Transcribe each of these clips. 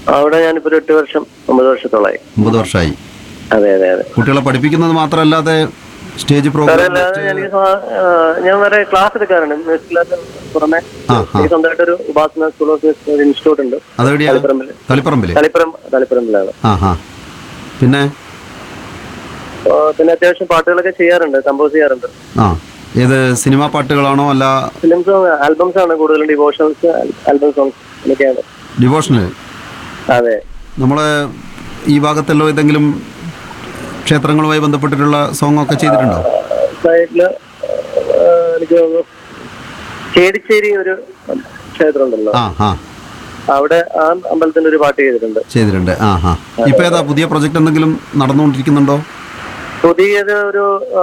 അവിടെ ഞാനിപ്പോ ഒരു എട്ട് വർഷം ഒമ്പത് വർഷത്തോളായി ഒമ്പത് വർഷമായി അതെ അതെ അതെ കുട്ടികളെ പഠിപ്പിക്കുന്നത് മാത്രമല്ലാതെ സ്റ്റേജ് വേറെ പ്രോഗ്രാം അല്ലാതെ എനിക്ക് സ്വ- ആ, ഞാൻ വേറെ ക്ലാസ് എടുക്കാറുണ്ട് മ്യൂസിക് ക്ലാസ് പുറമെ ആ, ആ. എനിക്ക് സ്വന്തമായിട്ടൊരു ഉപാസന സ്കൂൾ ഓഫ് മ്യൂസിക് ഒരു ഇൻസ്റ്റിറ്റ്യൂട്ട് ഉണ്ട് അതെവിടെയാ തളിപ്പറമ്പിൽ തളിപ്പറമ്പില് തളിപ്പറം തളിപ്പറമ്പിലാണ് ആ ഹാ പിന്നെ ആ, പിന്നെ അത്യാവശ്യം പാട്ടുകളൊക്കെ ചെയ്യാറുണ്ട് കമ്പോസ് ചെയ്യാറുണ്ട് ആ ഏത് സിനിമാ പാട്ടുകളാണോ അല്ല ഫിലിം സോങ് ആൽബംസ് ആണ് കൂടുതലും ഡിവോഷണൽസ് ആൽബം സോങ്സ് എന്നൊക്കെയാണ് ഡിവോഷണൽ അതെ നമ്മളെ ഈ ഭാഗത്തല്ലോ ഏതെങ്കിലും ക്ഷേത്രങ്ങളുമായി ബന്ധപ്പെട്ടിട്ടുള്ള സോങ് ഒക്കെ ചെയ്തിട്ടുണ്ടോ സൈഡില് ആ, എനിക്ക് തോന്നുന്നു ചേടിച്ചേരി ഒരു ക്ഷേത്രം ഉണ്ടല്ലോ ആ ആ അവിടെ ആ അമ്പലത്തിന്റെ ഒരു പാട്ട് ചെയ്തിട്ടുണ്ട് ചെയ്തിട്ടുണ്ട് ആ ഹാ ഇപ്പൊ ഏതാ പുതിയ പ്രൊജക്ട് എന്തെങ്കിലും നടന്നുകൊണ്ടിരിക്കുന്നുണ്ടോ പുതിയത് ഒരു ആ,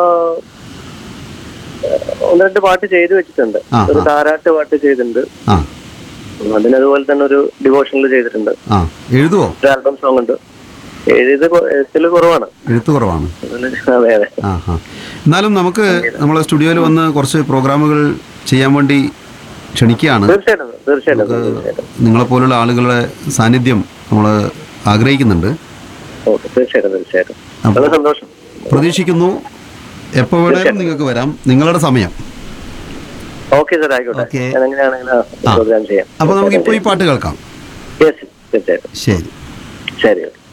ഒന്ന് രണ്ട് പാട്ട് ചെയ്തു വെച്ചിട്ടുണ്ട് ആ, ഒരു താരാട്ട് പാട്ട് ചെയ്തിട്ടുണ്ട് ആ അതിന് അതുപോലെ തന്നെ ഒരു ഡിവോഷണൽ ചെയ്തിട്ടുണ്ട് ആ എഴുതുവോ ഒരു ആൽബം സോങ് ഉണ്ട് എഴുതി എഴുത്തിൽ കുറവാണ് എഴുത്ത് കുറവാണ് അതെ അതെ ആ ഹാ എന്നാലും നമുക്ക് നമ്മളെ സ്റ്റുഡിയോയിൽ വന്ന് കുറച്ച് പ്രോഗ്രാമുകൾ ചെയ്യാൻ വേണ്ടി ക്ഷണിക്കുകയാണ് തീർച്ചയായിട്ടും തീർച്ചയായിട്ടും തീർച്ചയായിട്ടും നിങ്ങളെപ്പോലുള്ള ആളുകളുടെ സാന്നിധ്യം നമ്മൾ ആഗ്രഹിക്കുന്നുണ്ട് ഓക്കെ തീർച്ചയായിട്ടും തീർച്ചയായിട്ടും വളരെ സന്തോഷം പ്രതീക്ഷിക്കുന്നു എപ്പോൾ വേണേലും നിങ്ങൾക്ക് വരാം നിങ്ങളുടെ സമയം ഓക്കെ സാർ ആയിക്കോട്ടെ ഓക്കേ. ഞാൻ എങ്ങനെയാണെങ്കിലും പ്രോഗ്രാം ചെയ്യാം അപ്പോൾ നമുക്ക് ഇപ്പോൾ ഈ പാട്ട് കേൾക്കാം യെസ് തീർച്ചയായിട്ടും ശരി ശരി